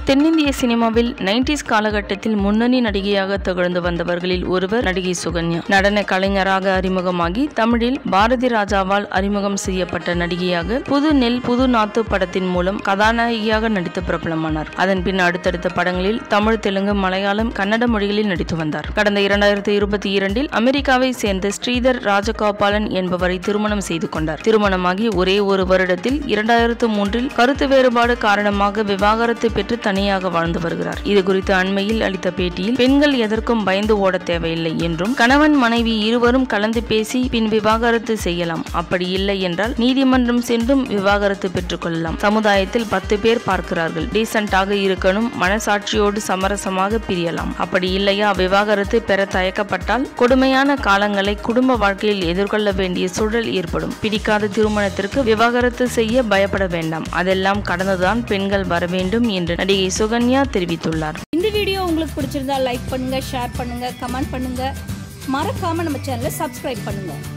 தென்னிந்திய சினிமாவில் நைன்டிஸ் காலகட்டத்தில் முன்னணி நடிகையாக திகழ்ந்து வந்தவர்களில் ஒருவர் நடிகை சுகன்யா நடன கலைஞராக அறிமுகமாகி தமிழில் பாரதி ராஜாவால் அறிமுகம் செய்யப்பட்ட நடிகையாக புது நெல் புது நாத்து படத்தின் மூலம் கதாநாயகியாக நடித்து பிரபலமானார் அதன் பின் அடுத்தடுத்த படங்களில் தமிழ் தெலுங்கு மலையாளம் கன்னட மொழிகளில் நடித்து வந்தார் கடந்த இரண்டாயிரத்தி இருபத்தி இரண்டில் அமெரிக்காவை சேர்ந்த ஸ்ரீதர் ராஜகோபாலன் என்பவரை திருமணம் செய்து கொண்டார் திருமணமாகி ஒரே ஒரு வருடத்தில் இரண்டாயிரத்து மூன்றில் கருத்து வேறுபாடு காரணமாக விவாகரத்து பெற்று தனியாக வாழ்ந்து வருகிறார் இது குறித்து அண்மையில் அளித்த பேட்டியில் பெண்கள் எதற்கும் பயந்து ஓட தேவையில்லை என்றும் கணவன் மனைவி இருவரும் கலந்து பேசி பின் விவாகரத்து செய்யலாம் அப்படி இல்லை என்றால் நீதிமன்றம் சென்றும் விவாகரத்து பெற்றுக் கொள்ளலாம் சமுதாயத்தில் பத்து பேர் பார்க்கிறார்கள் டீசென்டாக இருக்கணும் மனசாட்சியோடு சமரசமாக பிரியலாம் அப்படி இல்லையா விவாகரத்து பெற தயக்கப்பட்டால் கொடுமையான காலங்களை குடும்ப வாழ்க்கையில் எதிர்கொள்ள வேண்டிய சூழல் ஏற்படும் பிடிக்காத திருமணத்திற்கு விவாகரத்து செய்ய பயப்பட வேண்டாம் அதெல்லாம் கடந்துதான் பெண்கள் வர வேண்டும் என்று நடிகை சுகன்யா தெரிவித்துள்ளார் இந்த வீடியோ உங்களுக்கு பிடிச்சிருந்தா லைக் பண்ணுங்க ஷேர் பண்ணுங்க கமெண்ட் பண்ணுங்க மறக்காம நம்ம சேனலை சப்ஸ்கிரைப் பண்ணுங்க